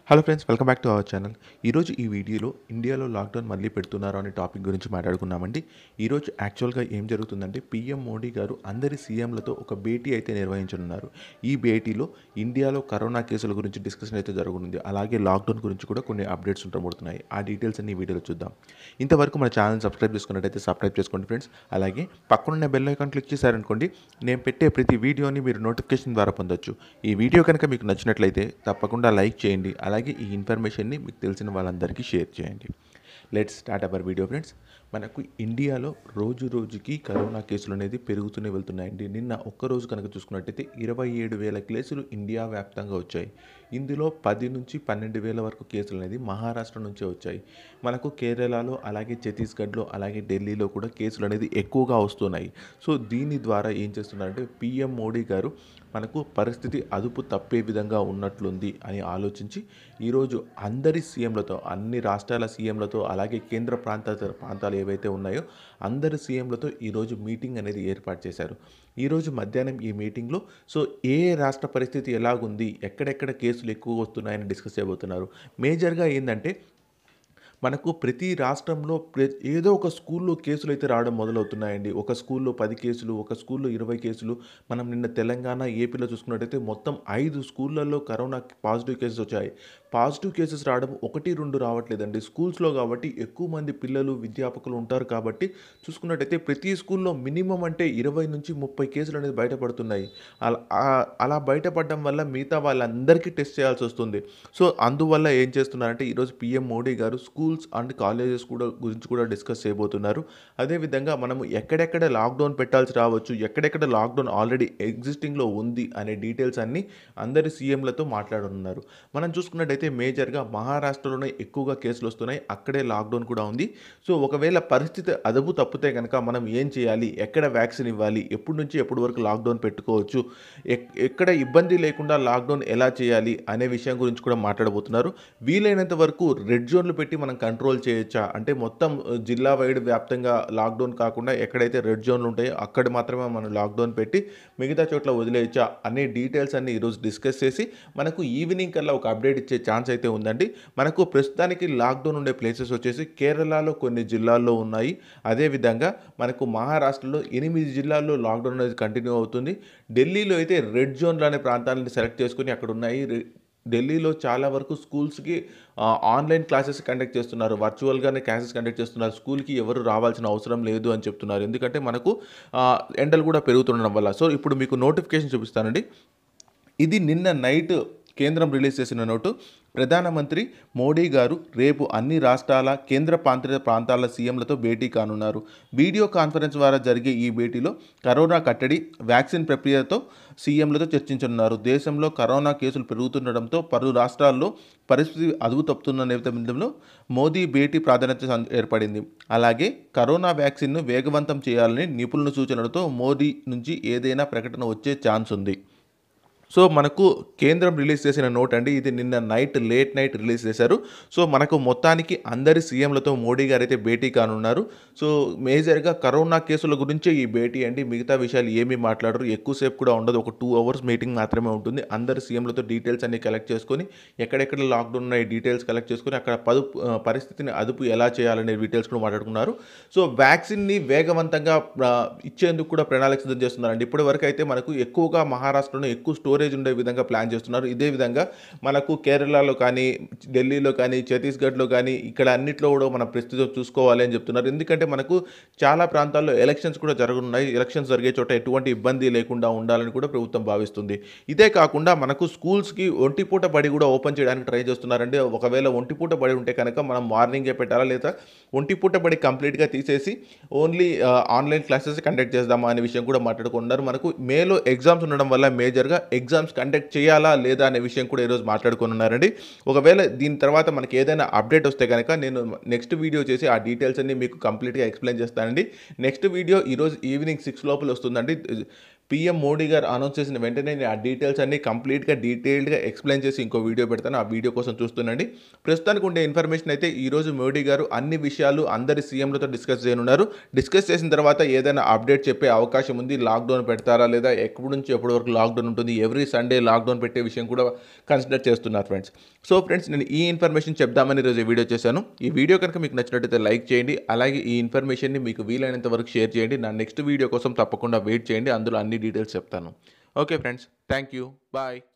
hello friends welcome back to our channel ఈరోజు ఈ వీడియోలో ఇండియాలో లాక్డౌన్ మళ్ళీ పెడుతున్నారు అనే టాపిక్ గురించి మాట్లాడుకున్నామండి ఈరోజు యాక్చువల్గా ఏం జరుగుతుందంటే పీఎం మోడీ గారు అందరి సీఎంలతో ఒక భేటీ అయితే నిర్వహించనున్నారు ఈ భేటీలో ఇండియాలో కరోనా కేసుల గురించి డిస్కషన్ అయితే జరుగుతుంది అలాగే లాక్డౌన్ గురించి కూడా కొన్ని అప్డేట్స్ ఉండబోతున్నాయి ఆ డీటెయిల్స్ అన్ని ఈ వీడియోలో చూద్దాం ఇంతవరకు మన ఛానల్ సబ్స్క్రైబ్ చేసుకున్నట్టయితే సబ్స్క్రైబ్ చేసుకోండి ఫ్రెండ్స్ అలాగే పక్కనున్న బెల్ ఐకాన్ క్లిక్ చేశారనుకోండి నేను పెట్టే ప్రతి వీడియోని మీరు నోటిఫికేషన్ ద్వారా పొందొచ్చు ఈ వీడియో కనుక మీకు నచ్చినట్లయితే తప్పకుండా లైక్ చేయండి అలాగే ఈ ఇన్ఫర్మేషన్ని మీకు తెలిసిన వాళ్ళందరికీ షేర్ చేయండి let's start our video friends మనకు ఇండియాలో రోజు రోజుకి కరోనా కేసులు అనేది పెరుగుతూనే వెళ్తున్నాయండి నిన్న ఒక్క రోజు కనుక చూసుకున్నట్టయితే ఇరవై ఏడు వేల కేసులు ఇండియా వ్యాప్తంగా వచ్చాయి ఇందులో పది నుంచి పన్నెండు వేల వరకు కేసులు అనేది మహారాష్ట్ర నుంచే వచ్చాయి మనకు కేరళలో అలాగే ఛత్తీస్గఢ్లో అలాగే ఢిల్లీలో కూడా కేసులు అనేది ఎక్కువగా వస్తున్నాయి సో దీని ద్వారా ఏం చేస్తున్నారంటే పిఎం మోడీ గారు మనకు పరిస్థితి అదుపు తప్పే విధంగా ఉన్నట్లుంది అని ఆలోచించి ఈరోజు అందరి సీఎంలతో అన్ని రాష్ట్రాల సీఎంలతో అలాగే కేంద్ర ప్రాంత ప్రాంతాలు ఏవైతే ఉన్నాయో అందరి సీఎంలతో ఈరోజు మీటింగ్ అనేది ఏర్పాటు చేశారు ఈరోజు మధ్యాహ్నం ఈ మీటింగ్లో సో ఏ రాష్ట్ర పరిస్థితి ఎలాగుంది ఎక్కడెక్కడ కేసులు ఎక్కువ వస్తున్నాయని డిస్కస్ చేయబోతున్నారు మేజర్గా ఏంటంటే మనకు ప్రతి రాష్ట్రంలో ప్ర ఏదో ఒక స్కూల్లో కేసులు అయితే రావడం మొదలవుతున్నాయండి ఒక స్కూల్లో పది కేసులు ఒక స్కూల్లో ఇరవై కేసులు మనం నిన్న తెలంగాణ ఏపీలో చూసుకున్నట్టయితే మొత్తం ఐదు స్కూళ్ళల్లో కరోనా పాజిటివ్ కేసెస్ వచ్చాయి పాజిటివ్ కేసెస్ రావడం ఒకటి రెండు రావట్లేదండి స్కూల్స్లో కాబట్టి ఎక్కువ మంది పిల్లలు విద్యాపకులు ఉంటారు కాబట్టి చూసుకున్నట్టయితే ప్రతి స్కూల్లో మినిమం అంటే ఇరవై నుంచి ముప్పై కేసులు అనేది బయటపడుతున్నాయి అలా ఆ- అలా బయటపడడం వల్ల మిగతా వాళ్ళందరికీ టెస్ట్ చేయాల్సి వస్తుంది సో అందువల్ల ఏం చేస్తున్నారంటే ఈరోజు పిఎం మోడీ గారు స్కూల్స్ అండ్ కాలేజెస్ కూడా గురించి కూడా డిస్కస్ చేయబోతున్నారు అదేవిధంగా మనము ఎక్కడెక్కడ లాక్డౌన్ పెట్టాల్సి రావచ్చు ఎక్కడెక్కడ లాక్డౌన్ ఆల్రెడీ ఎగ్జిస్టింగ్లో ఉంది అనే డీటెయిల్స్ అన్ని అందరి సీఎంలతో మాట్లాడనున్నారు మనం చూసుకున్నట్టయితే మేజర్గా మహారాష్ట్రలోనే ఎక్కువగా కేసులు వస్తున్నాయి అక్కడే లాక్డౌన్ కూడా ఉంది సో ఒకవేళ పరిస్థితి అదుపు తప్పితే కనుక మనం ఏం చేయాలి ఎక్కడ వ్యాక్సిన్ ఇవ్వాలి ఎప్పటి నుంచి ఎప్పటి వరకు లాక్డౌన్ పెట్టుకోవచ్చు ఎక్- ఎక్కడ ఇబ్బంది లేకుండా లాక్డౌన్ ఎలా చేయాలి అనే విషయం గురించి కూడా మాట్లాడబోతున్నారు వీలైనంత వరకు రెడ్ జోన్లు పెట్టి మనం కంట్రోల్ చేయొచ్చా అంటే మొత్తం ఆ, జిల్లా వైడ్ వ్యాప్తంగా లాక్డౌన్ కాకుండా ఎక్కడైతే రెడ్ జోన్లు ఉంటాయో అక్కడ మాత్రమే మనం లాక్డౌన్ పెట్టి మిగతా చోట్ల వదిలేయచ్చా అనే డీటెయిల్స్ అన్ని ఈరోజు డిస్కస్ చేసి మనకు ఈవినింగ్ కల్లా ఒక అప్డేట్ ఇచ్చే ఛాన్స్ అయితే ఉందండి మనకు ప్రస్తుతానికి లాక్డౌన్ ఉండే ప్లేసెస్ వచ్చేసి కేరళలో కొన్ని జిల్లాల్లో ఉన్నాయి అదేవిధంగా మనకు మహారాష్ట్రలో ఎనిమిది జిల్లాల్లో లాక్డౌన్ అనేది కంటిన్యూ అవుతుంది ఢిల్లీలో అయితే రెడ్ జోన్లు అనే ప్రాంతాలను సెలెక్ట్ చేసుకుని అక్కడ ఉన్నాయి రె- ఢిల్లీలో చాలా వరకు స్కూల్స్కి ఆ, ఆన్లైన్ క్లాసెస్ కండక్ట్ చేస్తున్నారు వర్చువల్గానే క్లాసెస్ కండక్ట్ చేస్తున్నారు స్కూల్కి ఎవరు రావాల్సిన అవసరం లేదు అని చెప్తున్నారు ఎందుకంటే మనకు ఆ, ఎండలు కూడా పెరుగుతుండడం వల్ల సో ఇప్పుడు మీకు నోటిఫికేషన్ చూపిస్తానండి ఇది నిన్న నైట్ కేంద్రం రిలీజ్ చేసిన నోటు ప్రధానమంత్రి మోడీ గారు రేపు అన్ని రాష్ట్రాల కేంద్ర పాంత్రిత ప్రాంతాల సీఎంలతో భేటీ కానున్నారు వీడియో కాన్ఫరెన్స్ ద్వారా జరిగే ఈ భేటీలో కరోనా కట్టడి వ్యాక్సిన్ ప్రక్రియతో సీఎంలతో చర్చించనున్నారు దేశంలో కరోనా కేసులు పెరుగుతుండడంతో పలు రాష్ట్రాల్లో పరిస్థితి అదుపు తప్పుతున్న నేపథ్యంలో మోదీ భేటీ ప్రాధాన్యత సం- ఏర్పడింది అలాగే కరోనా వ్యాక్సిన్ను వేగవంతం చేయాలని నిపుణుల సూచనలతో మోదీ నుంచి ఏదైనా ప్రకటన వచ్చే ఛాన్స్ ఉంది సో మనకు కేంద్రం రిలీజ్ చేసిన నోట్ అండి ఇది నిన్న నైట్ లేట్ నైట్ రిలీజ్ చేశారు సో మనకు మొత్తానికి అందరి సీఎంలతో మోడీ గారు అయితే భేటీ కానున్నారు సో మేజర్గా కరోనా కేసుల గురించే ఈ భేటీ అండి మిగతా విషయాలు ఏమీ మాట్లాడరు ఎక్కువసేపు కూడా ఉండదు ఒక టూ అవర్స్ మీటింగ్ మాత్రమే ఉంటుంది అందరి సీఎంలతో డీటెయిల్స్ అన్ని కలెక్ట్ చేసుకొని ఎక్కడెక్కడ లాక్డౌన్ ఉన్నాయి డీటెయిల్స్ కలెక్ట్ చేసుకొని అక్కడ పదుపు ఆ, పరిస్థితిని అదుపు ఎలా చేయాలనే డీటెయిల్స్ కూడా మాట్లాడుకున్నారు సో వ్యాక్సిన్ని వేగవంతంగా ఆ, ఇచ్చేందుకు కూడా ప్రణాళిక సిద్ధం చేస్తున్నారండి ఇప్పటి వరకు అయితే మనకు ఎక్కువగా మహారాష్ట్రలో ఎక్కువ స్టోరేజ్ ఉండే విధంగా ప్లాన్ చేస్తున్నారు ఇదే విధంగా మనకు కేరళలో కానీ ఢిల్లీలో కానీ ఛత్తీస్గఢ్లో కానీ ఇక్కడ అన్నిట్లో కూడా మన ప్రస్తుతం చూసుకోవాలి అని చెప్తున్నారు ఎందుకంటే మనకు చాలా ప్రాంతాల్లో ఎలక్షన్స్ కూడా జరగనున్నాయి ఎలక్షన్స్ జరిగే చోట ఎటువంటి ఇబ్బంది లేకుండా ఉండాలని కూడా ప్రభుత్వం భావిస్తుంది ఇదే కాకుండా మనకు స్కూల్స్కి ఒంటిపూట బడి కూడా ఓపెన్ చేయడానికి ట్రై చేస్తున్నారండి ఒకవేళ ఒంటిపూట బడి ఉంటే కనుక మనం మార్నింగే పెట్టాలా లేదా ఒంటిపూట బడి కంప్లీట్గా తీసేసి ఓన్లీ ఆన్లైన్ క్లాసెస్ కండక్ట్ చేద్దామా అనే విషయం కూడా మాట్లాడుకున్నారు మనకు మేలో ఎగ్జామ్స్ ఉండడం వల్ల మేజర్గా ఎగ్జామ్స్ కండక్ట్ చేయాలా లేదా అనే విషయం కూడా ఈరోజు మాట్లాడుకున్నారండి ఒకవేళ దీని తర్వాత మనకి ఏదైనా అప్డేట్ వస్తే కనుక నేను నెక్స్ట్ వీడియో చేసి ఆ డీటెయిల్స్ అన్ని మీకు కంప్లీట్గా ఎక్స్ప్లెయిన్ చేస్తానండి నెక్స్ట్ వీడియో ఈరోజు ఈవినింగ్ సిక్స్ లోపల వస్తుందండి పిఎం మోడీ గారు అనౌన్స్ చేసిన వెంటనే నేను ఆ డీటెయిల్స్ అన్ని కంప్లీట్గా డీటెయిల్డ్గా ఎక్స్ప్లెయిన్ చేసి ఇంకో వీడియో పెడతాను ఆ వీడియో కోసం చూస్తుండండి ప్రస్తుతానికి ఉండే ఇన్ఫర్మేషన్ అయితే ఈరోజు మోడీ గారు అన్ని విషయాలు అందరి సీఎంలతో డిస్కస్ చేయనున్నారు డిస్కస్ చేసిన తర్వాత ఏదైనా అప్డేట్ చెప్పే అవకాశం ఉంది లాక్డౌన్ పెడతారా లేదా ఎప్పటి నుంచి ఎప్పటి వరకు లాక్డౌన్ ఉంటుంది ఎవ్రీ సండే లాక్డౌన్ పెట్టే విషయం కూడా కన్సిడర్ చేస్తున్నారు ఫ్రెండ్స్ సో ఫ్రెండ్స్ నేను ఈ ఇన్ఫర్మేషన్ చెప్దామని ఈరోజు ఈ వీడియో చేశాను ఈ వీడియో కనుక మీకు నచ్చినట్టయితే లైక్ చేయండి అలాగే ఈ ఇన్ఫర్మేషన్ని మీకు వీలైనంత వరకు షేర్ చేయండి నా నెక్స్ట్ వీడియో కోసం తప్పకుండా వెయిట్ చేయండి అందులో అన్ని డీటెయిల్స్ చెప్తాను okay friends thank you bye